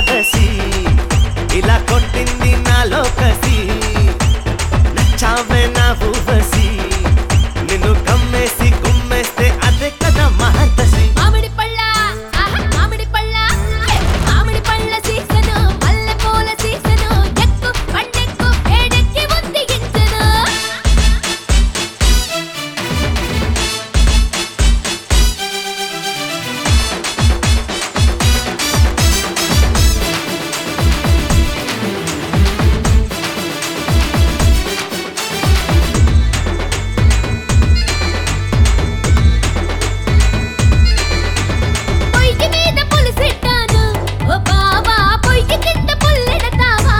ఏకాదశి ఇలా కొట్టింది నాలో కసి నచ్చావే నా ఊవసి నిన్ను కమ్మేసి గుమ్మేస్తే అదే కదా మహర్దశి మామిడి పళ్ళ ఆహా మామిడి పళ్ళ హే, మామిడి పళ్ళ సీసను మల్లె పూల సీసను ఎక్కు పండెక్కు వేడెక్కి ఉద్దిగించను పొయ్యి మీద పులిసెట్టాను ఓ బావా పొయ్యి కింద పుల్లెడతావా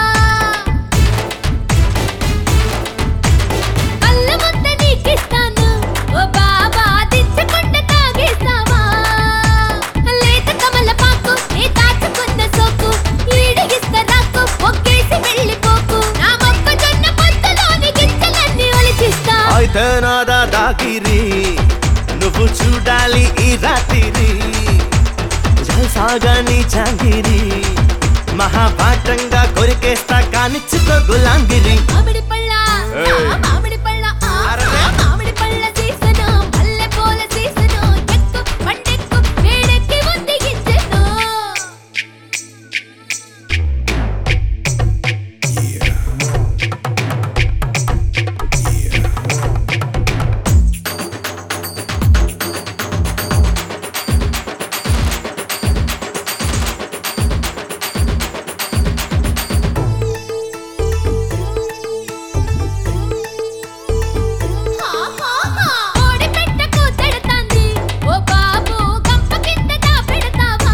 కళ్ళ ముద్ద నీకిస్తాను ఓ బావా దించకుండా తాగేస్తావా లేత కమలపాకు నీ దాచుకున్న సోకు ఈడగిస్త రాకు ఒక్కేసి వెళ్ళిపోకు నా మొక్కజొన్న పొత్తులోని గింజలన్నీ ఒలిచిస్తా అయితే నాదా దాగిరి నువ్వు చూడాలి ఈ రాత్రి జల్సాగా నీ చాంగిరి మహాపాఠంగా కొరికేస్తా కానిచ్చుకో గులాంగిరి మామిడి పళ్ళ ఏయ్. ఆ మామిడి పళ్ళ ఆ అరెరే. ఆ మామిడి పళ్ళ సీసను మల్లె పూల సీసను ఎక్కు పండెక్కు వేడెక్కి ఉద్దిగించెను కోడి పెట్టకు తిడతాంది ఓ బాబు గంప కింద దాపెడతావా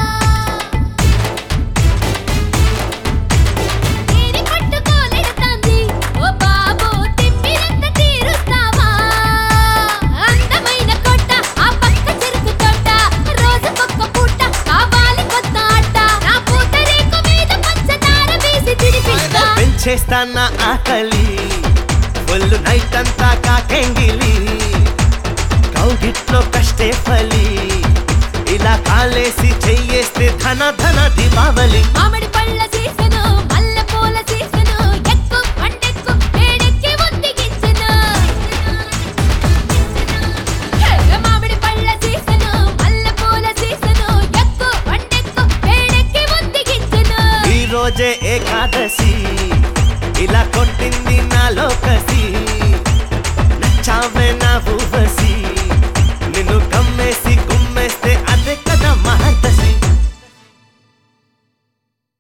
తీరి పట్టుకోలెడతాంది ఓ బాబు తిమ్మిరంత తీరుస్తావా అందమైన కొట్ట ఆ పక్క చెరుకు తోట రోజుకొక్క పూట కావాలి కొత్త ఆట నా పూతరేకు మీద పంచదార వేసి తినిపిస్తా పెంచేస్తా నా ఆకలి ఒళ్ళు నైట్ అంతా కాకెంగిలి కౌగిట్లో కష్టే ఫలి ఇలా కాలేసి చెయ్యేస్తే ధన ధన దీపావళి మామిడి పళ్ళ సీసను మల్లె పూల సీసను ఎక్కు పండెక్కు వేడెక్కి ఉద్దిగించెను హే, మామిడి పళ్ళ సీసను మల్లె పూల సీసను ఎక్కు పండెక్కు వేడెక్కి ఉద్దిగించెను ఈ రోజే ఏకాదశి